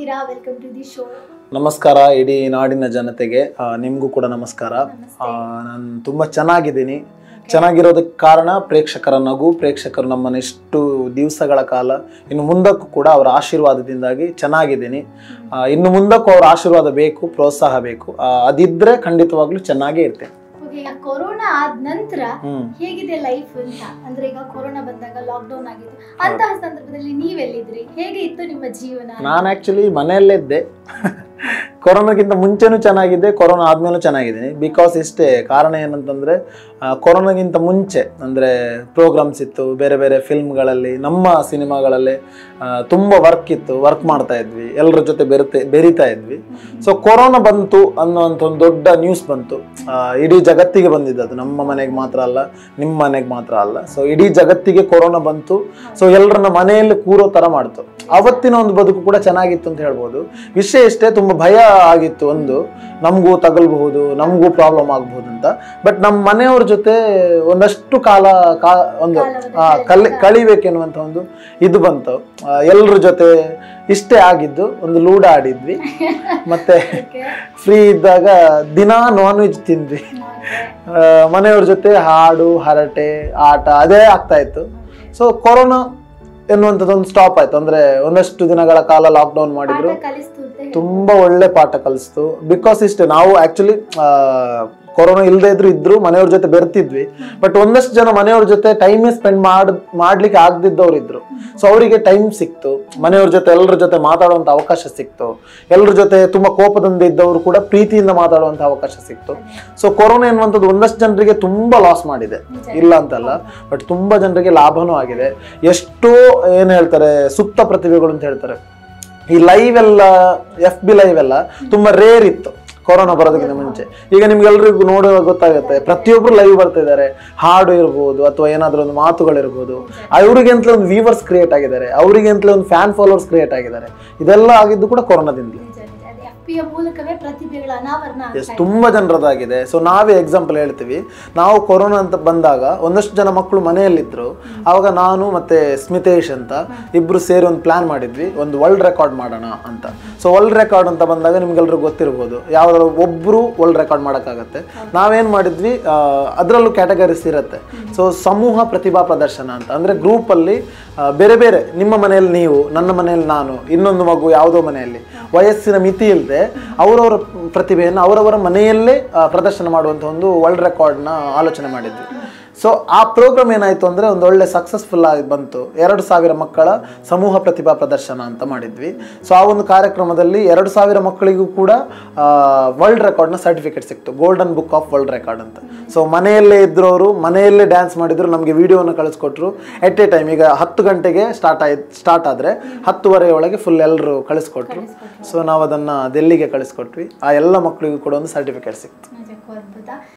ಹೇಗಿದ್ದೀರಾ welcome to the show ನಮಸ್ಕಾರ ಇಡೀ ನಾಡಿನ ಜನತೆಗೆ ಆ, ನಿಮ್ಗೂ ಕೂಡ ನಮಸ್ಕಾರ ನಾನು ತುಂಬ ಚೆನ್ನಾಗಿದ್ದೀನಿ ಚೆನ್ನಾಗಿರೋದಕ್ಕೆ ಕಾರಣ ಪ್ರೇಕ್ಷಕರ ನಗು ಪ್ರೇಕ್ಷಕರು ನಮ್ಮನ್ನು ಇಷ್ಟು ದಿವಸಗಳ ಕಾಲ ಇನ್ನು ಮುಂದಕ್ಕೂ ಕೂಡ ಅವರ ಆಶೀರ್ವಾದದಿಂದಾಗಿ ಚೆನ್ನಾಗಿದ್ದೀನಿ ಆ, ಇನ್ನು ಮುಂದಕ್ಕೂ ಅವರ ಆಶೀರ್ವಾದ ಬೇಕು ಪ್ರೋತ್ಸಾಹ ಬೇಕು ಆ, ಅದಿದ್ರೆ ಖಂಡಿತವಾಗ್ಲೂ ಚೆನ್ನಾಗೇ ಇರ್ತೇನೆ ಓಕೆ ಈಗ ಕೊರೋನಾ ಆದ ನಂತರ ಹ್ಮ್ ಹೇಗಿದೆ ಲೈಫ್ ಅಂತ ಅಂದ್ರೆ ಈಗ ಕೊರೋನಾ ಬಂದಾಗ ಲಾಕ್ಡೌನ್ ಆಗಿತ್ತು ಅಂತಹ ಸಂದರ್ಭದಲ್ಲಿ ನೀವೆಲ್ಲಿದ್ರಿ ಹೇಗೆ ಇತ್ತು ನಿಮ್ಮ ಜೀವನ ನಾನು ಆ್ಯಕ್ಚುಲಿ ಮನೆಯಲ್ಲೇ ಇದ್ದೆ ಕೊರೋನಾಗಿಂತ ಮುಂಚೆನೂ ಚೆನ್ನಾಗಿದ್ದೆ ಕೊರೋನಾ ಆದ್ಮೇಲೂ ಚೆನ್ನಾಗಿದ್ದೀನಿ ಬಿಕಾಸ್ ಇಷ್ಟೇ ಕಾರಣ ಏನಂತಂದ್ರೆ ಆ, ಕೊರೋನಾಗಿಂತ ಮುಂಚೆ ಅಂದರೆ ಪ್ರೋಗ್ರಾಮ್ಸ್ ಇತ್ತು ಬೇರೆ ಬೇರೆ ಫಿಲ್ಮ್ಗಳಲ್ಲಿ ನಮ್ಮ ಸಿನಿಮಾಗಳಲ್ಲಿ ಆ, ತುಂಬ ವರ್ಕ್ ಇತ್ತು ವರ್ಕ್ ಮಾಡ್ತಾ ಇದ್ವಿ ಎಲ್ಲರ ಜೊತೆ ಬೆರೆತೆ ಬೆರಿತಾ ಇದ್ವಿ ಸೊ ಕೊರೋನಾ ಬಂತು ಅನ್ನೋಂಥ ಒಂದು ದೊಡ್ಡ ನ್ಯೂಸ್ ಬಂತು ಆ, ಇಡೀ ಜಗತ್ತಿಗೆ ಬಂದಿದ್ದು ಅದು ನಮ್ಮ ಮನೆಗೆ ಮಾತ್ರ ಅಲ್ಲ ನಿಮ್ಮ ಮನೆಗೆ ಮಾತ್ರ ಅಲ್ಲ ಸೊ ಇಡೀ ಜಗತ್ತಿಗೆ ಕೊರೋನಾ ಬಂತು ಸೊ ಎಲ್ಲರನ್ನ ಮನೆಯಲ್ಲಿ ಕೂರೋ ಥರ ಮಾಡ್ತು ಅವತ್ತಿನ ಒಂದು ಬದುಕು ಕೂಡ ಚೆನ್ನಾಗಿತ್ತು ಅಂತ ಹೇಳ್ಬೋದು ವಿಷಯ ಇಷ್ಟೇ ತುಂಬ ಭಯ ಆಗಿತ್ತು ಒಂದು ನಮಗೂ ತಗಲ್ಬಹುದು ನಮಗೂ ಪ್ರಾಬ್ಲಮ್ ಆಗ್ಬಹುದು ಅಂತ ಬಟ್ ನಮ್ಮ ಮನೆಯವ್ರ ಜೊತೆ ಒಂದಷ್ಟು ಕಾಲ ಕಾ ಒಂದು ಕಾಲವನ್ನು ಆ, ಕಲಿ ಕಳಿಬೇಕೆನ್ನುವಂಥ ಒಂದು ಇದು ಬಂತು ಎಲ್ಲರ ಜೊತೆ ಇಷ್ಟೇ ಆಗಿದ್ದು ಒಂದು ಲೂಡ ಆಡಿದ್ವಿ ಮತ್ತೆ Okay. ಫ್ರೀ ಇದ್ದಾಗ ದಿನಾ ನಾನ್ ವೆಜ್ ತಿಂದ್ವಿ ಆ, ಮನೆಯವ್ರ ಜೊತೆ ಹಾಡು ಹರಟೆ ಆಟ ಅದೇ ಆಗ್ತಾ ಇತ್ತು ಸೊ ಕೊರೋನಾ ಎನ್ನುವಂಥದ್ದು ಒಂದು ಸ್ಟಾಪ್ ಆಯ್ತು ಅಂದ್ರೆ ಒಂದಷ್ಟು ದಿನಗಳ ಕಾಲ ಲಾಕ್ಡೌನ್ ಮಾಡಿದ್ರು ಪಾಠ ಕಲಿಸ್ತು ಅಂತ ಹೇಳಿ. ತುಂಬಾ ಒಳ್ಳೆ ಪಾಠ ಕಲಿಸ್ತು ಬಿಕಾಸ್ ಇಷ್ಟೇ ನಾವು ಆಕ್ಚುಲಿ ಕೊರೋನಾ ಇಲ್ಲದೆ ಇದ್ರು ಇದ್ರು ಮನೆಯವ್ರ ಜೊತೆ ಬೆರ್ತಿದ್ವಿ ಬಟ್ ಒಂದಷ್ಟು ಜನ ಮನೆಯವ್ರ ಜೊತೆ ಟೈಮೇ ಸ್ಪೆಂಡ್ ಮಾಡ್ ಮಾಡ್ಲಿಕ್ಕೆ ಆಗದಿದ್ದವ್ರು ಇದ್ರು ಸೊ ಅವರಿಗೆ ಟೈಮ್ ಸಿಕ್ತು ಮನೆಯವ್ರ ಜೊತೆ ಎಲ್ಲರ ಜೊತೆ ಮಾತಾಡುವಂತ ಅವಕಾಶ ಸಿಕ್ತು ಎಲ್ಲರ ಜೊತೆ ತುಂಬಾ ಕೋಪದಿಂದ ಇದ್ದವರು ಕೂಡ ಪ್ರೀತಿಯಿಂದ ಮಾತಾಡುವಂತ ಅವಕಾಶ ಸಿಕ್ತು ಸೊ ಕೊರೋನಾ ಎನ್ನುವಂಥದ್ದು ಒಂದಷ್ಟು ಜನರಿಗೆ ತುಂಬಾ ಲಾಸ್ ಮಾಡಿದೆ ಇಲ್ಲ ಅಂತಲ್ಲ ಬಟ್ ತುಂಬಾ ಜನರಿಗೆ ಲಾಭನೂ ಆಗಿದೆ ಎಷ್ಟೋ ಏನ್ ಹೇಳ್ತಾರೆ ಸುಪ್ತ ಪ್ರತಿಭೆಗಳು ಅಂತ ಹೇಳ್ತಾರೆ ಈ ಲೈವ್ ಎಲ್ಲ ಎಫ್ ಬಿ ಲೈವ್ ಎಲ್ಲ ತುಂಬಾ ರೇರ್ ಇತ್ತು ಕೊರೋನಾ ಬರೋದಕ್ಕಿಂತ ಮುಂಚೆ ಈಗ ನಿಮ್ಗೆಲ್ರಿಗೂ ನೋಡುವಾಗ ಗೊತ್ತಾಗುತ್ತೆ ಪ್ರತಿಯೊಬ್ರು ಲೈವ್ ಬರ್ತಾ ಇದ್ದಾರೆ ಹಾಡು ಇರ್ಬೋದು ಅಥವಾ ಏನಾದ್ರೂ ಒಂದು ಮಾತುಗಳಿರ್ಬೋದು ಅವರಿಗೆಂತಲೇ ಒಂದು ವ್ಯೂವರ್ಸ್ ಕ್ರಿಯೇಟ್ ಆಗಿದ್ದಾರೆ ಅವರಿಗೆಂತಲೇ ಒಂದು ಫ್ಯಾನ್ ಫಾಲೋವರ್ಸ್ ಕ್ರಿಯೇಟ್ ಆಗಿದ್ದಾರೆ ಇದೆಲ್ಲ ಆಗಿದ್ದು ಕೂಡ ಕೊರೋನಾದಿಂದಲೇ ನಿಜ, ನಿಜ. ಅದು FP ಯ ಮೂಲಕವೇ ಪ್ರತಿಭೆಗಳ ಅನಾವರಣ ಎಸ್ ಆಗ್ತಾ ಇದೆ. ತುಂಬ ಜನರದಾಗಿದೆ ಸೊ ನಾವೇ ಎಕ್ಸಾಂಪಲ್ ಹೇಳ್ತೀವಿ ನಾವು ಕೊರೋನಾ ಅಂತ ಬಂದಾಗ ಒಂದಷ್ಟು ಜನ ಮಕ್ಕಳು ಮನೆಯಲ್ಲಿದ್ದರು ಆವಾಗ ನಾನು ಮತ್ತೆ ಸ್ಮಿತೇಶ್ ಅಂತ ಇಬ್ರು ಸೇರಿ ಒಂದು ಪ್ಲಾನ್ ಮಾಡಿದ್ವಿ ಒಂದು ವರ್ಲ್ಡ್ ರೆಕಾರ್ಡ್ ಮಾಡೋಣ ಅಂತ ಸೊ ವರ್ಲ್ಡ್ ರೆಕಾರ್ಡ್ ಅಂತ ಬಂದಾಗ ನಿಮ್ಗೆಲ್ರಿಗೂ ಗೊತ್ತಿರ್ಬೋದು ಯಾವ್ದಾದ್ರು ಒಬ್ರು ವರ್ಲ್ಡ್ ರೆಕಾರ್ಡ್ ಮಾಡೋಕ್ಕಾಗತ್ತೆ ನಾವೇನ್ ಮಾಡಿದ್ವಿ ಆ, ಅದರಲ್ಲೂ ಕ್ಯಾಟಗರೀಸ್ ಇರುತ್ತೆ ಸೊ ಸಮೂಹ ಪ್ರತಿಭಾ ಪ್ರದರ್ಶನ ಅಂತ ಅಂದ್ರೆ ಗ್ರೂಪ್ ಅಲ್ಲಿ ಆ, ಬೇರೆ ಬೇರೆ ನಿಮ್ಮ ಮನೆಯಲ್ಲಿ ನೀವು ನನ್ನ ಮನೆಯಲ್ಲಿ ನಾನು ಇನ್ನೊಂದು ಮಗು ಯಾವುದೋ ಮನೆಯಲ್ಲಿ ವಯಸ್ಸಿನ ಮಿತಿ ಇಲ್ಲದೆ ಅವರವರ ಪ್ರತಿಭೆಯನ್ನು ಅವರವರ ಮನೆಯಲ್ಲೇ ಆ, ಪ್ರದರ್ಶನ ಮಾಡುವಂಥ ಒಂದು ವರ್ಲ್ಡ್ ರೆಕಾರ್ಡ್ನ ಆಲೋಚನೆ ಮಾಡಿದ್ವಿ ಸೊ ಆ ಪ್ರೋಗ್ರಾಮ್ ಏನಾಯ್ತು ಅಂದ್ರೆ ಒಂದು ಒಳ್ಳೆ ಸಕ್ಸಸ್ಫುಲ್ ಆಗಿ ಬಂತು ಎರಡು ಸಾವಿರ ಮಕ್ಕಳ ಸಮೂಹ ಪ್ರತಿಭಾ ಪ್ರದರ್ಶನ ಅಂತ ಮಾಡಿದ್ವಿ ಸೊ ಆ ಒಂದು ಕಾರ್ಯಕ್ರಮದಲ್ಲಿ ಎರಡು ಸಾವಿರ ಮಕ್ಕಳಿಗೂ ಕೂಡ ವರ್ಲ್ಡ್ ರೆಕಾರ್ಡ್ನ ಸರ್ಟಿಫಿಕೇಟ್ ಸಿಕ್ತು golden book of world record ಅಂತ ಸೊ ಮನೆಯಲ್ಲೇ ಇದ್ರವರು ಮನೆಯಲ್ಲೇ ಡ್ಯಾನ್ಸ್ ಮಾಡಿದ್ರು ನಮಗೆ ವಿಡಿಯೋನ ಕಳಿಸ್ಕೊಟ್ರು ಎಟ್ ಎ ಟೈಮ್ ಈಗ ಹತ್ತು ಗಂಟೆಗೆ ಸ್ಟಾರ್ಟ್ ಆಯ್ತು ಸ್ಟಾರ್ಟ್ ಆದರೆ ಹತ್ತುವರೆ ಒಳಗೆ ಫುಲ್ ಎಲ್ಲರೂ ಕಳಿಸ್ಕೊಟ್ರು ಸೊ ನಾವು ಅದನ್ನು ಡೆಲ್ಲಿಗೆ ಕಳಿಸ್ಕೊಟ್ವಿ ಆ ಎಲ್ಲ ಮಕ್ಕಳಿಗೂ ಕೂಡ ಒಂದು ಸರ್ಟಿಫಿಕೇಟ್ ಸಿಕ್ತು ನಿಜಕ್ಕೂ ಅದ್ಭುತ